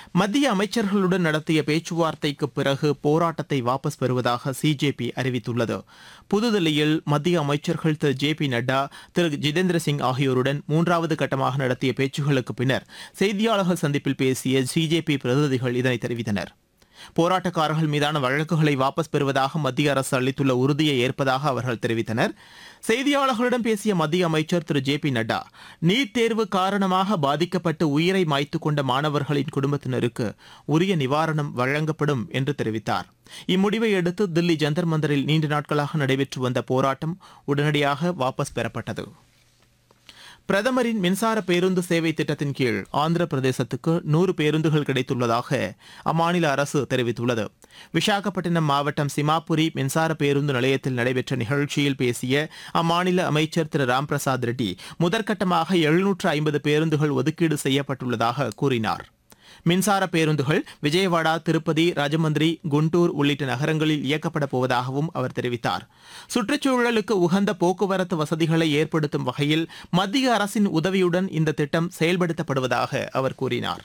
மத்திய அமைச்சர்களுடன் நடத்திய பேச்சுவார்த்தைக்கு பிறகு போராட்டத்தை வாபஸ் பெறுவதாக சிஜேபி அறிவித்துள்ளது புதுதில்லியில் மத்திய அமைச்சர்கள் திரு ஜே பி நட்டா திரு ஜிதேந்திர சிங் ஆகியோருடன் மூன்றாவது கட்டமாக நடத்திய பேச்சுகளுக்கு பின்னர் செய்தியாளர்கள் சந்திப்பில் பேசிய சிஜேபி பிரதிநிதிகள் இதனை தெரிவித்தனர் போராட்டக்காரர்கள் மீதான வழக்குகளை வாபஸ் பெறுவதாக மத்திய அரசு அளித்துள்ள உறுதியை ஏற்பதாக அவர்கள் தெரிவித்தனர் செய்தியாளர்களிடம் பேசிய மத்திய அமைச்சர் Thiru J P Nadda NEET தேர்வு காரணமாக பாதிக்கப்பட்டு உயிரை மாய்த்துக் கொண்ட மாணவர்களின் குடும்பத்தினருக்கு உரிய நிவாரணம் வழங்கப்படும் என்று தெரிவித்தார் இம்முடிவை அடுத்து தில்லி ஜந்தர் மந்தரில் நீண்ட நாட்களாக நடைபெற்று வந்த போராட்டம் உடனடியாக வாபஸ் பெறப்பட்டது பிரதமரின் மின்சார பேருந்து சேவை திட்டத்தின் கீழ் ஆந்திர பிரதேசத்துக்கு நூறு பேருந்துகள் கிடைத்துள்ளதாக அம்மாநில அரசு தெரிவித்துள்ளது விசாகப்பட்டினம் மாவட்டம் சிமாபுரி மின்சார பேருந்து நிலையத்தில் நடைபெற்ற நிகழ்ச்சியில் பேசிய அம்மாநில அமைச்சர் திரு ராம்பிரசாத் ரெட்டி முதற்கட்டமாக எழுநூற்று ஐம்பது பேருந்துகள் ஒதுக்கீடு செய்யப்பட்டுள்ளதாக கூறினார் மின்சார பேருந்துகள் விஜயவாடா திருப்பதி ராஜமந்திரி குண்டூர் உள்ளிட்ட நகரங்களில் இயக்கப்பட போவதாகவும் அவர் தெரிவித்தார் சுற்றுச்சூழலுக்கு உகந்த போக்குவரத்து வசதிகளை ஏற்படுத்தும் வகையில் மத்திய அரசின் உதவியுடன் இந்த திட்டம் செயல்படுத்தப்படுவதாக அவர் கூறினார்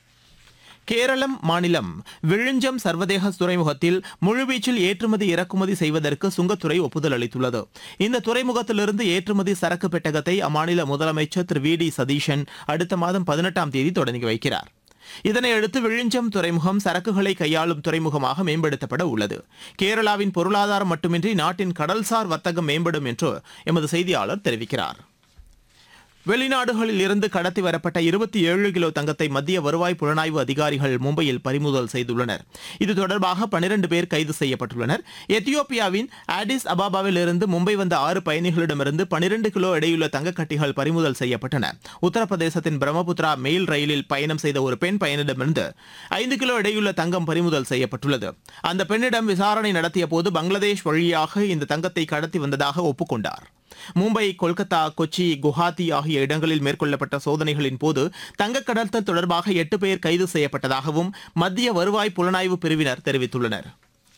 கேரளம் மாநிலம் விழுஞ்சம் சர்வதேச துறைமுகத்தில் முழுவீச்சில் ஏற்றுமதி இறக்குமதி செய்வதற்கு சுங்கத்துறை ஒப்புதல் அளித்துள்ளது இந்த துறைமுகத்திலிருந்து ஏற்றுமதி சரக்கு பெட்டகத்தை அம்மாநில முதலமைச்சர் திரு வி டி சதீஷன் அடுத்த மாதம் பதினெட்டாம் தேதி தொடங்கி வைக்கிறார் இதனையடுத்து விழிஞ்சம் துறைமுகம் சரக்குகளை கையாளும் துறைமுகமாக மேம்படுத்தப்பட உள்ளது கேரளாவின் பொருளாதாரம் மட்டுமின்றி நாட்டின் கடல்சார் வர்த்தகம் மேம்படும் என்று எமது செய்தியாளர் தெரிவிக்கிறார் வெளிநாடுகளில் இருந்து கடத்தி வரப்பட்ட இருபத்தி ஏழு கிலோ தங்கத்தை மத்திய வருவாய் புலனாய்வு அதிகாரிகள் மும்பையில் பறிமுதல் செய்துள்ளனர் இது தொடர்பாக பனிரண்டு பேர் கைது செய்யப்பட்டுள்ளனர் எத்தியோப்பியாவின் ஆடிஸ் அபாபாவில் இருந்து மும்பை வந்த ஆறு பயணிகளிடமிருந்து பனிரண்டு கிலோ எடையுள்ள தங்கக்கட்டிகள் பறிமுதல் செய்யப்பட்டன உத்தரப்பிரதேசத்தின் பிரம்மபுத்திரா மெயில் ரயிலில் பயணம் செய்த ஒரு பெண் பயணிடமிருந்து ஐந்து கிலோ எடையுள்ள தங்கம் பறிமுதல் செய்யப்பட்டுள்ளது அந்த பெண்ணிடம் விசாரணை நடத்திய போது பங்களாதேஷ் வழியாக இந்த தங்கத்தை கடத்தி வந்ததாக ஒப்புக்கொண்டார் மும்பை கொல்கத்தா கொச்சி குவஹாத்தி ஆகிய இடங்களில் மேற்கொள்ளப்பட்ட சோதனைகளின் போது தங்க கடத்தல் தொடர்பாக எட்டு பேர் கைது செய்யப்பட்டதாகவும் மத்திய வருவாய் புலனாய்வு பிரிவினர் தெரிவித்துள்ளனர்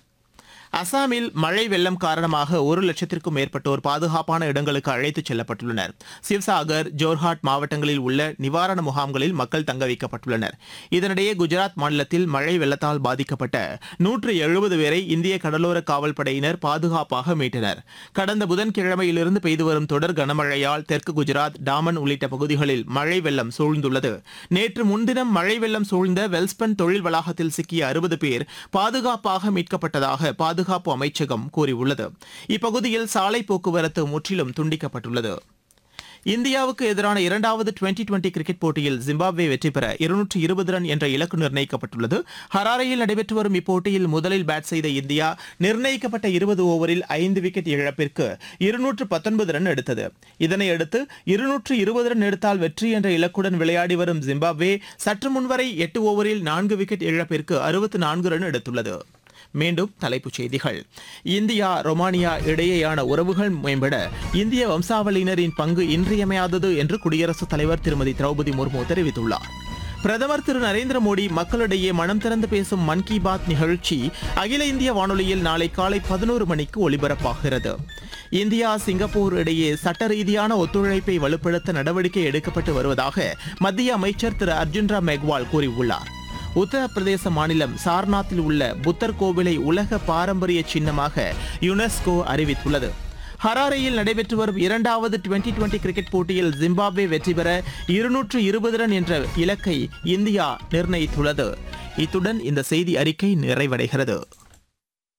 அசாமில் மழை வெள்ளம் காரணமாக ஒரு லட்சத்திற்கும் மேற்பட்டோர் பாதுகாப்பான இடங்களுக்கு அழைத்துச் செல்லப்பட்டுள்ளனர் சிவ்சாகர் ஜோர்ஹாட் மாவட்டங்களில் உள்ள நிவாரண முகாம்களில் மக்கள் தங்க வைக்கப்பட்டுள்ளனர் இதனிடையே குஜராத் மாநிலத்தில் மழை வெள்ளத்தால் பாதிக்கப்பட்ட நூற்று எழுபது பேரை இந்திய கடலோர காவல் படையினர் பாதுகாப்பாக மீட்டனர் கடந்த புதன்கிழமையிலிருந்து பெய்து வரும் தொடர் கனமழையால் தெற்கு குஜராத் டாமன் உள்ளிட்ட பகுதிகளில் மழை வெள்ளம் சூழ்ந்துள்ளது நேற்று முன்தினம் மழை வெள்ளம் சூழ்ந்த வெல்ஸ்பன் தொழில் வளாகத்தில் சிக்கிய அறுபது பேர் பாதுகாப்பாக மீட்கப்பட்டதாக பாதுகாப்பு அமைச்சகம் கூறியுள்ளது இப்பகுதியில் சாலை போக்குவரத்து முற்றிலும் துண்டிக்கப்பட்டுள்ளது இந்தியாவுக்கு எதிரான இரண்டாவது டுவெண்டி டுவெண்டி கிரிக்கெட் போட்டியில் ஜிம்பாப்வே வெற்றி பெற இருநூற்று இருபது ரன் என்ற இலக்கு நிர்ணயிக்கப்பட்டுள்ளது ஹராரையில் நடைபெற்று வரும் இப்போட்டியில் முதலில் பேட் செய்த இந்தியா நிர்ணயிக்கப்பட்ட இருபது ஓவரில் ஐந்து விக்கெட் இழப்பிற்கு இருநூற்று பத்தொன்பது ரன் எடுத்தது இதனையடுத்து இருநூற்று இருபது ரன் எடுத்தால் வெற்றி என்ற இலக்குடன் விளையாடி வரும் ஜிம்பாப்வே சற்று முன்வரை எட்டு ஓவரில் நான்கு விக்கெட் இழப்பிற்கு அறுபத்து நான்கு ரன் எடுத்துள்ளது மீண்டும் தலைப்புச் செய்திகள் இந்தியா ரொமானியா இடையேயான உறவுகள் மேம்பட இந்திய வம்சாவளியினரின் பங்கு இன்றியமையாதது என்று குடியரசுத் தலைவர் திருமதி திரௌபதி முர்மு தெரிவித்துள்ளார் பிரதமர் திரு நரேந்திர மோடி மக்களிடையே மனம் திறந்து பேசும் மன் கி பாத் நிகழ்ச்சி அகில இந்திய வானொலியில் நாளை காலை பதினோரு மணிக்கு ஒலிபரப்பாகிறது இந்தியா சிங்கப்பூர் இடையே சட்ட ரீதியான ஒத்துழைப்பை வலுப்படுத்த நடவடிக்கை எடுக்கப்பட்டு வருவதாக மத்திய அமைச்சர் திரு அர்ஜுன் ராம் மெக்வால் கூறியுள்ளார் உத்தரப்பிரதேச மாநிலம் சார்நாத்தில் உள்ள புத்தர் கோவிலை உலக பாரம்பரிய சின்னமாக யுனெஸ்கோ அறிவித்துள்ளது ஹராரேயில் நடைபெற்று வரும் இரண்டாவது டுவெண்டி டுவெண்டி கிரிக்கெட் போட்டியில் ஜிம்பாப்வே வெற்றி பெற இருநூற்று இருபது ரன் என்ற இலக்கை இந்தியா நிர்ணயித்துள்ளது இத்துடன் இந்த செய்தி அறிக்கை நிறைவடைகிறது